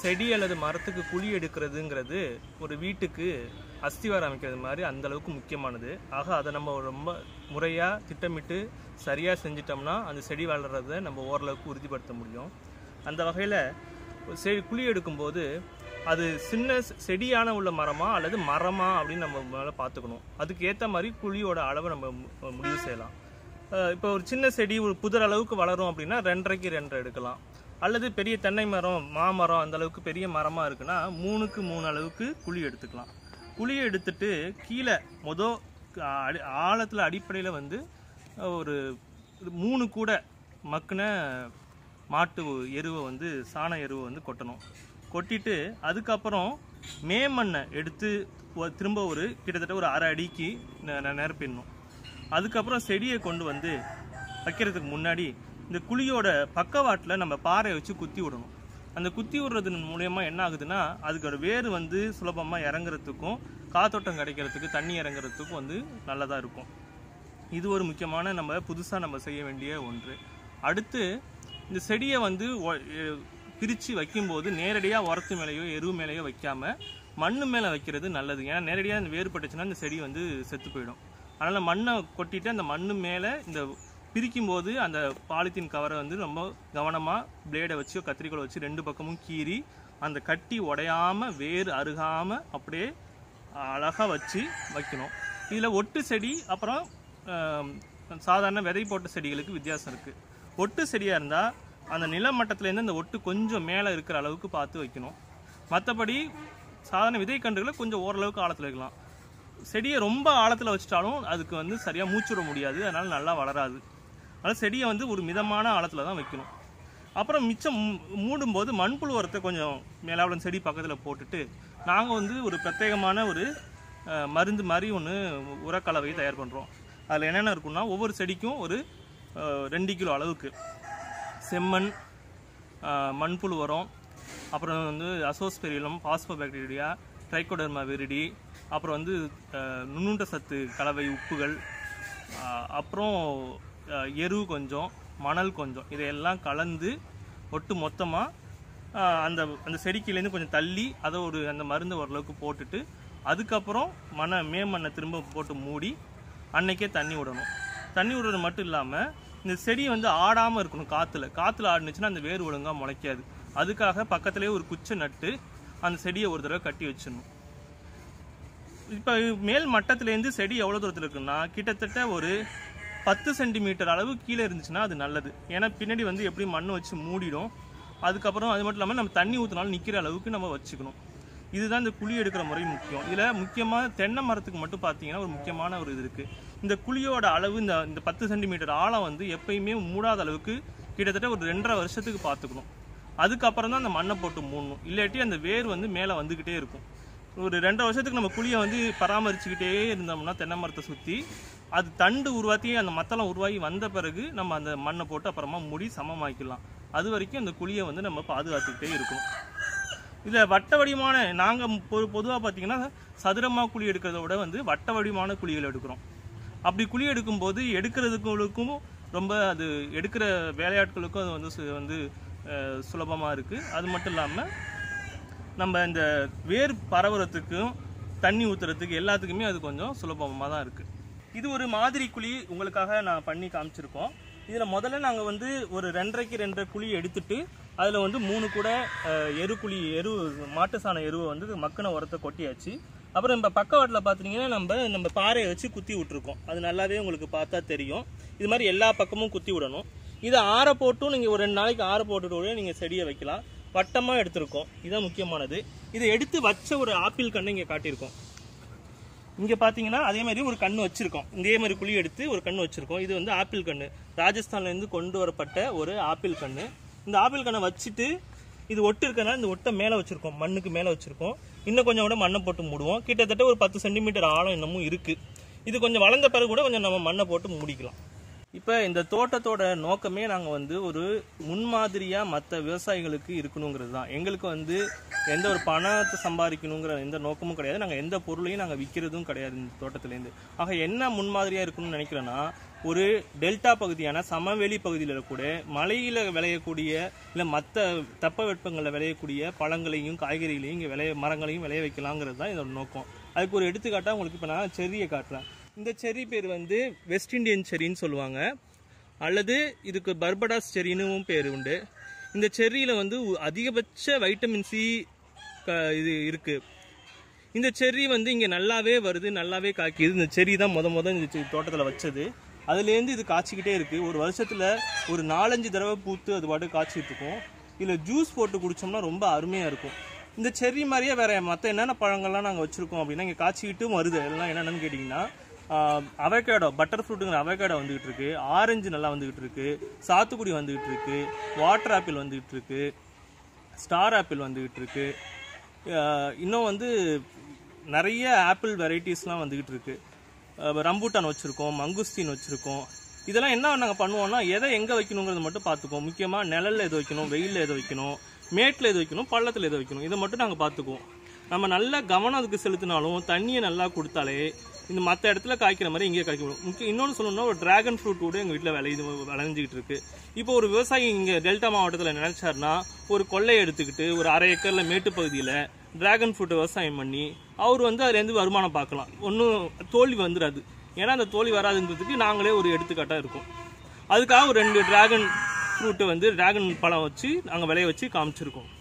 செடி அல்லது மரத்துக்கு குழி எடுக்கிறதுங்கிறது ஒரு வீட்டுக்கு அஸ்திவாரம் அமைக்கிறது மாதிரி அந்த அளவுக்கு முக்கியமானது ஆக அதை நம்ம ரொம்ப முறையாக திட்டமிட்டு சரியாக செஞ்சிட்டோம்னா அந்த செடி வளர்றதை நம்ம ஓரளவுக்கு உறுதிப்படுத்த முடியும் அந்த வகையில் செடி குழி எடுக்கும்போது அது சின்ன செ- செடியான உள்ள மரமா அல்லது மரமா அப்படின்னு நம்ம மேலே பார்த்துக்கணும் அதுக்கு ஏற்ற மாதிரி குழியோட அளவை நம்ம மு- முடிவு செய்யலாம் அஹ் இப்போ ஒரு சின்ன செடி ஒரு புதர் அளவுக்கு வளரும் அப்படின்னா ரெண்டரைக்கு ரெண்டரை எடுக்கலாம் அல்லது பெரிய தென்னை மரம் மாமரம் அந்த அளவுக்கு பெரிய மரமாக இருக்குன்னா மூணுக்கு மூணு அளவுக்கு குழி எடுத்துக்கலாம் குழியை எடுத்துட்டு கீழே மொத அடி ஆழத்தில் அடிப்படையில் வந்து ஒரு ஒரு மூணு கூட மக்குன மாட்டு எருவை வந்து சாண எருவை வந்து கொட்டணும் கொட்டிட்டு அதுக்கப்புறம் மேமண்ணை எடுத்து ஒ- திரும்ப ஒரு கிட்டத்தட்ட ஒரு அரை அடிக்கு நெ- நெ- நிரப்பிடணும் அதுக்கப்புறம் செடியை கொண்டு வந்து வைக்கிறதுக்கு முன்னாடி இந்த குழியோட பக்கவாட்டில் நம்ம பாறையை வச்சு குத்தி விடணும் அந்த குத்தி விடுறது மூலயமா என்ன ஆகுதுன்னா அதுக்கோட வேர் வந்து சுலபமாக இறங்குறதுக்கும் காத்தோட்டம் கிடைக்கிறதுக்கு தண்ணி இறங்குறதுக்கும் வந்து நல்லதாக இருக்கும் இது ஒரு முக்கியமான நம்ம புதுசாக நம்ம செய்ய வேண்டிய ஒன்று அடுத்து இந்த செடியை வந்து பிரித்து வைக்கும்போது நேரடியாக உரத்து மேலேயோ எருவு மேலேயோ வைக்காம மண்ணு மேலே வைக்கிறது நல்லது ஏன்னா நேரடியாக இந்த வேறுபட்டுச்சுன்னா இந்த செடி வந்து செத்து போயிடும் அதனால் மண்ணை கொட்டிட்டு அந்த மண்ணு மேலே இந்த பிரிக்கும் போது அந்த பாலித்தீன் கவரை வந்து ரொம்ப கவனமாக பிளேடை வச்சு கத்திரிக்கோலை வச்சு ரெண்டு பக்கமும் கீறி அந்த கட்டி உடையாம வேர் அருகாமல் அப்படியே அழகாக வச்சு வைக்கணும் இதில் ஒட்டு செடி அப்புறம் ஆம், சாதாரண விதை போட்ட செடிகளுக்கு வித்தியாசம் இருக்குது ஒட்டு செடியாக இருந்தால் அந்த நிலமட்டத்துலேருந்து அந்த ஒட்டு கொஞ்சம் மேலே இருக்கிற அளவுக்கு பார்த்து வைக்கணும் மற்றபடி சாதாரண விதை கன்றுகளை கொஞ்சம் ஓரளவுக்கு ஆழத்தில் வைக்கலாம் செடியை ரொம்ப ஆழத்தில் வச்சுட்டாலும் அதுக்கு வந்து சரியாக மூச்சு விட முடியாது அதனால் நல்லா வளராது அதனால் செடியை வந்து ஒரு மிதமான ஆழத்தில் தான் வைக்கணும் அப்புறம் மிச்சம் மூ- மூடும்போது மண்புழு உரத்தை கொஞ்சம் மேலாவளம் செடி பக்கத்தில் போட்டுட்டு நாங்கள் வந்து ஒரு பிரத்யேகமான ஒரு அஹ், மருந்து மாதிரி ஒன்று உரக்கலவையை தயார் பண்ணுறோம் அதில் என்னென்ன இருக்குன்னா ஒவ்வொரு செடிக்கும் ஒரு அஹ், ரெண்டு கிலோ அளவுக்கு செம்மண் அஹ், மண்புழு உரம் அப்புறம் வந்து அசோஸ்பெரிலம் பாஸ்போபாக்டீரியா ட்ரைகோடர்மா விரிடி அப்புறம் வந்து அஹ், நுண்ணுண்ட சத்து கலவை உப்புகள் அஹ், அப்புறம் அஹ், எரு கொஞ்சம் மணல் கொஞ்சம் இதையெல்லாம் கலந்து ஒட்டு மொத்தமாக அந்த அந்த செடிக்கிலேருந்து கொஞ்சம் தள்ளி அதை ஒரு அந்த மருந்தை ஓரளவுக்கு போட்டுட்டு அதுக்கப்புறம் மண்ணை மேமண்ணை திரும்ப போட்டு மூடி அன்னைக்கே தண்ணி விடணும் தண்ணி விடுறது மட்டும் இல்லாமல் இந்த செடி வந்து ஆடாமல் இருக்கணும் காற்றுல காற்றுல ஆடுனுச்சுன்னா அந்த வேர் ஒழுங்காக முளைக்காது அதுக்காக பக்கத்துலேயே ஒரு குச்சை நட்டு அந்த செடியை ஒரு தடவை கட்டி வச்சிடணும் இப்போ மேல் மட்டத்துலேருந்து செடி எவ்வளோ தூரத்தில் இருக்குன்னா கிட்டத்தட்ட ஒரு பத்து சென்டிமீட்டர் அளவு கீழே இருந்துச்சுன்னா அது நல்லது ஏன்னா பின்னாடி வந்து எப்படி மண் வச்சு மூடிடும் அதுக்கப்புறம் அது மட்டும் இல்லாமல் நம்ம தண்ணி ஊற்றினாலும் நிற்கிற அளவுக்கு நம்ம வச்சுக்கணும் இதுதான் இந்த குழி எடுக்கிற முறை முக்கியம் இதில் முக்கியமாக தென்னை மரத்துக்கு மட்டும் பார்த்தீங்கன்னா ஒரு முக்கியமான ஒரு இது இருக்குது இந்த குழியோட அளவு இந்த இந்த பத்து சென்டிமீட்டர் ஆழம் வந்து எப்பயுமே மூடாத அளவுக்கு கிட்டத்தட்ட ஒரு ரெண்டரை வருஷத்துக்கு பார்த்துக்கணும் அதுக்கப்புறம் தான் அந்த மண்ணை போட்டு மூடணும் இல்லாட்டி அந்த வேர் வந்து மேலே வந்துக்கிட்டே இருக்கும் ஒரு ரெண்டரை வருஷத்துக்கு நம்ம குழியை வந்து பராமரிச்சுக்கிட்டே இருந்தோம்னா தென்னை மரத்தை சுற்றி அது தண்டு உருவாக்கி அந்த மத்தளம் உருவாகி வந்த பிறகு நம்ம அந்த மண்ணை போட்டு அப்புறமா மூடி சமமாக்கிடலாம் அது வரைக்கும் அந்த குழியை வந்து நம்ம பாதுகாத்துக்கிட்டே இருக்கணும் இதில் வட்ட வடிவமான நாங்கள் பொதுவாக பார்த்தீங்கன்னா சதுரமாக குழி எடுக்கிறத விட வந்து வட்ட வடிவமான குழிகள் எடுக்கிறோம் அப்படி குழி எடுக்கும்போது எடுக்கிறதுக்கும் ரொம்ப அது எடுக்கிற வேலையாட்களுக்கும் அது வந்து சு- வந்து சுலபமாக இருக்குது அது மட்டும் இல்லாமல் நம்ம இந்த வேர் பரவுறதுக்கும் தண்ணி ஊற்றுறதுக்கு எல்லாத்துக்குமே அது கொஞ்சம் சுலபமாக தான் இருக்குது இது ஒரு மாதிரி குழி உங்களுக்காக நான் பண்ணி காமிச்சிருக்கோம் இதில் முதல்ல நாங்கள் வந்து ஒரு ரெண்டரைக்கு ரெண்டரை குழி எடுத்துட்டு அதில் வந்து மூணு கூட அஹ், எரு குழி எரு மாட்டு சாண எருவை வந்து மக்கின உரத்தை கொட்டியாச்சு அப்புறம் இந்த பக்கவாட்டில் பார்த்தீங்கன்னா நம்ம நம்ம பாறையை வச்சு குத்தி விட்டுருக்கோம் அது நல்லாவே உங்களுக்கு பார்த்தா தெரியும் இது மாதிரி எல்லா பக்கமும் குத்தி விடணும் இதை ஆற போட்டும் நீங்கள் ஒரு ரெண்டு நாளைக்கு ஆற போட்டுட்டு கூட நீங்கள் செடியை வைக்கலாம் வட்டமாக எடுத்திருக்கோம் இதுதான் முக்கியமானது இதை எடுத்து வச்ச ஒரு ஆப்பிள் கண்ணை இங்கே காட்டியிருக்கோம் இங்க பாத்தீங்கன்னா அதே மாதிரி ஒரு கண்ணு வச்சிருக்கோம் இதே மாதிரி குழி எடுத்து ஒரு கண்ணு வச்சிருக்கோம் இது வந்து ஆப்பிள் கண்ணு ராஜஸ்தான்ல இருந்து கொண்டு வரப்பட்ட ஒரு ஆப்பிள் கண்ணு இந்த ஆப்பிள் கண்ணை வச்சுட்டு இது ஒட்டு இருக்கனால இந்த ஒட்டை மேல வச்சிருக்கோம் மண்ணுக்கு மேல வச்சிருக்கோம் இன்னும் கொஞ்சம் கூட மண்ணை போட்டு மூடுவோம் கிட்டத்தட்ட ஒரு பத்து சென்டிமீட்டர் ஆழம் இன்னமும் இருக்கு இது கொஞ்சம் வளர்ந்த பிறகு கூட கொஞ்சம் நம்ம மண்ணை போட்டு மூடிக்கலாம் இப்போ இந்த தோட்டத்தோட நோக்கமே நாங்கள் வந்து ஒரு முன்மாதிரியாக மற்ற விவசாயிகளுக்கு இருக்கணுங்கிறது தான் எங்களுக்கு வந்து எந்த ஒரு பணத்தை சம்பாதிக்கணுங்கிற எந்த நோக்கமும் கிடையாது நாங்கள் எந்த பொருளையும் நாங்கள் விற்கிறதும் கிடையாது இந்த தோட்டத்துலேருந்து ஆக என்ன முன்மாதிரியாக இருக்கணும்னு நினைக்கிறேன்னா ஒரு டெல்டா பகுதியான சமவெளி பகுதியில் கூட மலையில் விளையக்கூடிய இல்லை மற்ற தட்பவெப்பங்களில் விளையக்கூடிய பழங்களையும் காய்கறிகளையும் இங்கே விளைய மரங்களையும் விளைய வைக்கலாங்கிறது தான் இதோட நோக்கம் அதுக்கு ஒரு எடுத்துக்காட்டாக உங்களுக்கு இப்போ நான் செர்ரியை காட்டுறேன் இந்த செர்ரி பேர் வந்து வெஸ்ட் இண்டியன் செர்ரின்னு சொல்லுவாங்க அல்லது இதுக்கு பர்படாஸ் செர்ரினும் பேர் உண்டு இந்த செர்ரியில் வந்து உ- அதிகபட்ச வைட்டமின் சி இது இருக்குது இந்த செர்ரி வந்து இங்கே நல்லாவே வருது நல்லாவே காய்க்குது இந்த செர்ரி தான் முத முத இந்த செ- தோட்டத்தில் வச்சது அதுலேருந்து இது காய்ச்சிக்கிட்டே இருக்குது ஒரு வருஷத்தில் ஒரு நாலஞ்சு தடவை பூத்து அது பாட்டு காய்ச்சிட்டு இருக்கும் இதில் ஜூஸ் போட்டு குடிச்சோம்னா ரொம்ப அருமையாக இருக்கும் இந்த செர்ரி மாதிரியே வேற மற்ற என்னென்ன பழங்கள்லாம் நாங்கள் வச்சுருக்கோம் அப்படின்னா இங்கே காய்ச்சிக்கிட்டும் வருது எல்லாம் என்னென்னு கேட்டிங்கன்னா அவகேடோ பட்டர் ஃப்ரூட்டுங்கிற அவகேடோ வந்துகிட்டு இருக்கு ஆரஞ்சு நல்லா வந்துகிட்டு இருக்கு சாத்துக்குடி வந்துகிட்டு இருக்கு வாட்டர் ஆப்பிள் வந்துகிட்டு இருக்கு ஸ்டார் ஆப்பிள் வந்துகிட்டு இருக்கு அஹ் இன்னும் வந்து நிறைய ஆப்பிள் வெரைட்டிஸ்லாம் வந்துகிட்டு இருக்கு அஹ் ரம்பூட்டான் வச்சுருக்கோம் மங்குஸ்தீன் வச்சுருக்கோம் இதெல்லாம் என்ன நாங்கள் பண்ணுவோம்னா எதை எங்கே வைக்கணுங்கிறத மட்டும் பார்த்துக்குவோம் முக்கியமாக நிழல்ல எது வைக்கணும் வெயிலில் எது வைக்கணும் மேட்டில் எது வைக்கணும் பள்ளத்தில் எது வைக்கணும் இதை மட்டும் நாங்கள் பார்த்துக்குவோம் நம்ம நல்லா கவனம் அதுக்கு செலுத்தினாலும் தண்ணியை நல்லா கொடுத்தாலே இந்த மற்ற இடத்துல காய்க்கிற மாதிரி இங்கே காய்க்க முடியும் முக்கியம் இன்னொன்று சொல்லணும்னா ஒரு டிராகன் ஃப்ரூட் கூட எங்கள் வீட்டில் விளையுது விளைஞ்சிக்கிட்டு இருக்கு இப்போ ஒரு விவசாயி இங்கே டெல்டா மாவட்டத்தில் நினைச்சாருன்னா ஒரு கொள்ளை எடுத்துக்கிட்டு ஒரு அரை ஏக்கரில் மேட்டு பகுதியில் டிராகன் ஃப்ரூட் விவசாயம் பண்ணி அவர் வந்து அதுலேருந்து வருமானம் பார்க்கலாம் ஒன்றும் தோல்வி வந்துடாது ஏன்னா அந்த தோல்வி வராதுங்கிறதுக்கு நாங்களே ஒரு எடுத்துக்காட்டாக இருக்கோம் அதுக்காக ஒரு ரெண்டு டிராகன் ஃப்ரூட்டை வந்து டிராகன் பழம் வச்சு நாங்கள் விளைய வச்சு காமிச்சிருக்கோம்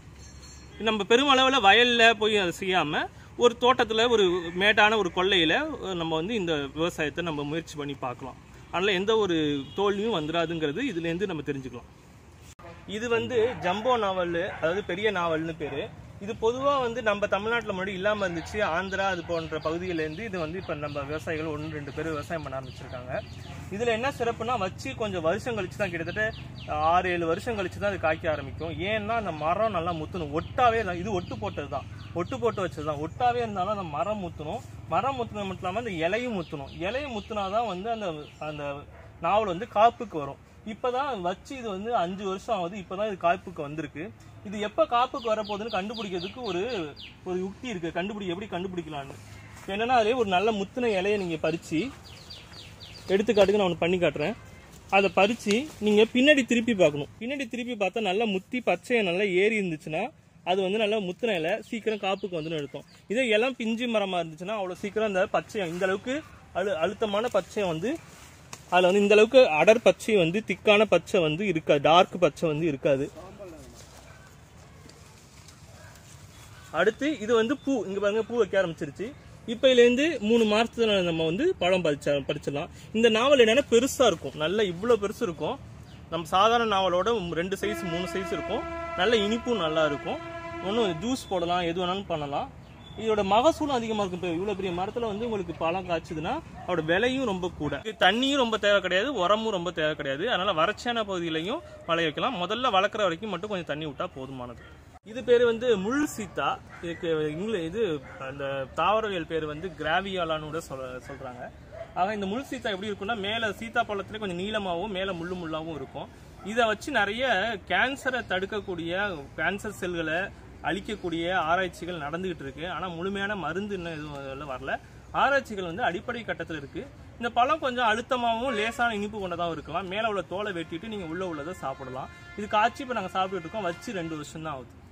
நம்ம பெருமளவில் வயலில் போய் அதை செய்யாமல் ஒரு தோட்டத்தில் ஒரு மேட்டான ஒரு கொள்ளையில் நம்ம வந்து இந்த விவசாயத்தை நம்ம முயற்சி பண்ணி பார்க்கலாம் அதனால் எந்த ஒரு தோல்வியும் வந்துடாதுங்கிறது இதுலேருந்து நம்ம தெரிஞ்சுக்கலாம் இது வந்து ஜம்போ நாவல் அதாவது பெரிய நாவல்னு பேர் இது பொதுவாக வந்து நம்ம தமிழ்நாட்டில் முன்னாடி இல்லாமல் இருந்துச்சு ஆந்திரா அது போன்ற பகுதியிலேருந்து இது வந்து இப்போ நம்ம விவசாயிகள் ஒன்று ரெண்டு பேர் விவசாயம் பண்ண ஆரம்பிச்சிருக்காங்க இதில் என்ன சிறப்புனா வச்சு கொஞ்சம் வருஷம் கழிச்சு தான் கிட்டத்தட்ட ஆறு ஏழு வருஷம் கழிச்சு தான் அது காய்க்க ஆரம்பிக்கும் ஏன்னா அந்த மரம் நல்லா முத்தணும் ஒட்டாவே தான் இது ஒட்டு போட்டது தான் ஒட்டு போட்டு வச்சது தான் ஒட்டாவே இருந்தாலும் அந்த மரம் முத்தணும் மரம் முத்துனது மட்டும் இல்லாமல் அந்த இலையும் முத்தணும் இலையும் முத்துனா தான் வந்து அந்த அந்த நாவல் வந்து காப்புக்கு வரும் இப்பதான் வச்சு இது வந்து அஞ்சு வருஷம் ஆகுது இப்பதான் இது காப்புக்கு வந்திருக்கு இது எப்ப காப்புக்கு வரப்போகுதுன்னு கண்டுபிடிக்கிறதுக்கு ஒரு ஒரு யுக்தி இருக்கு கண்டுபிடி எப்படி கண்டுபிடிக்கலாம்னு இப்ப என்னன்னா அதே ஒரு நல்ல முத்தின இலையை நீங்க பறிச்சு எடுத்துக்காட்டுக்கு நான் ஒன்று பண்ணி காட்டுறேன் அதை பறிச்சு நீங்க பின்னாடி திருப்பி பார்க்கணும் பின்னாடி திருப்பி பார்த்தா நல்லா முத்தி பச்சையை நல்லா ஏறி இருந்துச்சுன்னா அது வந்து நல்லா முத்தின இலை சீக்கிரம் காப்புக்கு வந்துன்னு எடுத்தோம் இதே இளம் பிஞ்சு மரமா இருந்துச்சுன்னா அவ்வளோ சீக்கிரம் அந்த பச்சையம் இந்த அளவுக்கு அழு அழுத்தமான பச்சையம் வந்து அதில் வந்து இந்த அளவுக்கு அடர் பச்சை வந்து திக்கான பச்சை வந்து இருக்காது டார்க் பச்சை வந்து இருக்காது அடுத்து இது வந்து பூ இங்க பாருங்க பூ வைக்க ஆரம்பிச்சிருச்சு இப்போ இதுலேருந்து மூணு மாசத்துல நம்ம வந்து பழம் பறிச்ச பறிச்சிடலாம் இந்த நாவல் என்னன்னா பெருசா இருக்கும் நல்ல இவ்வளோ பெருசு இருக்கும் நம்ம சாதாரண நாவலோட ரெண்டு சைஸ் மூணு சைஸ் இருக்கும் நல்ல இனிப்பும் நல்லா இருக்கும் ஒன்றும் ஜூஸ் போடலாம் எது வேணாலும் பண்ணலாம் இதோட மகசூலும் அதிகமாக இருக்கும் இப்போ இவ்வளோ பெரிய மரத்தில் வந்து உங்களுக்கு பழம் காய்ச்சதுன்னா அதோட விலையும் ரொம்ப கூட இதுக்கு தண்ணியும் ரொம்ப தேவை கிடையாது உரமும் ரொம்ப தேவை கிடையாது அதனால வறட்சியான பகுதியிலையும் வளைய வைக்கலாம் முதல்ல வளர்க்குற வரைக்கும் மட்டும் கொஞ்சம் தண்ணி விட்டா போதுமானது இது பேர் வந்து முள் சீத்தா இதுக்கு இங்கிலீஷ் இது அந்த தாவரவியல் பேர் வந்து கிராவியாலான்னு கூட சொல்ல சொல்றாங்க ஆக இந்த முள் சீத்தா எப்படி இருக்கும்னா மேலே சீத்தா பழத்துல கொஞ்சம் நீளமாகவும் மேலே முள்ளு முள்ளாகவும் இருக்கும் இதை வச்சு நிறைய கேன்சரை தடுக்கக்கூடிய கேன்சர் செல்களை அழிக்கக்கூடிய ஆராய்ச்சிகள் நடந்துகிட்டு இருக்கு ஆனால் முழுமையான மருந்து இன்னும் எதுவும் அதில் வரல ஆராய்ச்சிகள் வந்து அடிப்படை கட்டத்தில் இருக்கு இந்த பழம் கொஞ்சம் அழுத்தமாகவும் லேசான இனிப்பு கொண்டதாகவும் இருக்கலாம் மேலே உள்ள தோலை வெட்டிட்டு நீங்கள் உள்ள உள்ளதை சாப்பிடலாம் இது காய்ச்சி இப்போ நாங்கள் சாப்பிட்டுட்டு இருக்கோம் வச்சு ரெண்டு வருஷம் தான் ஆகுது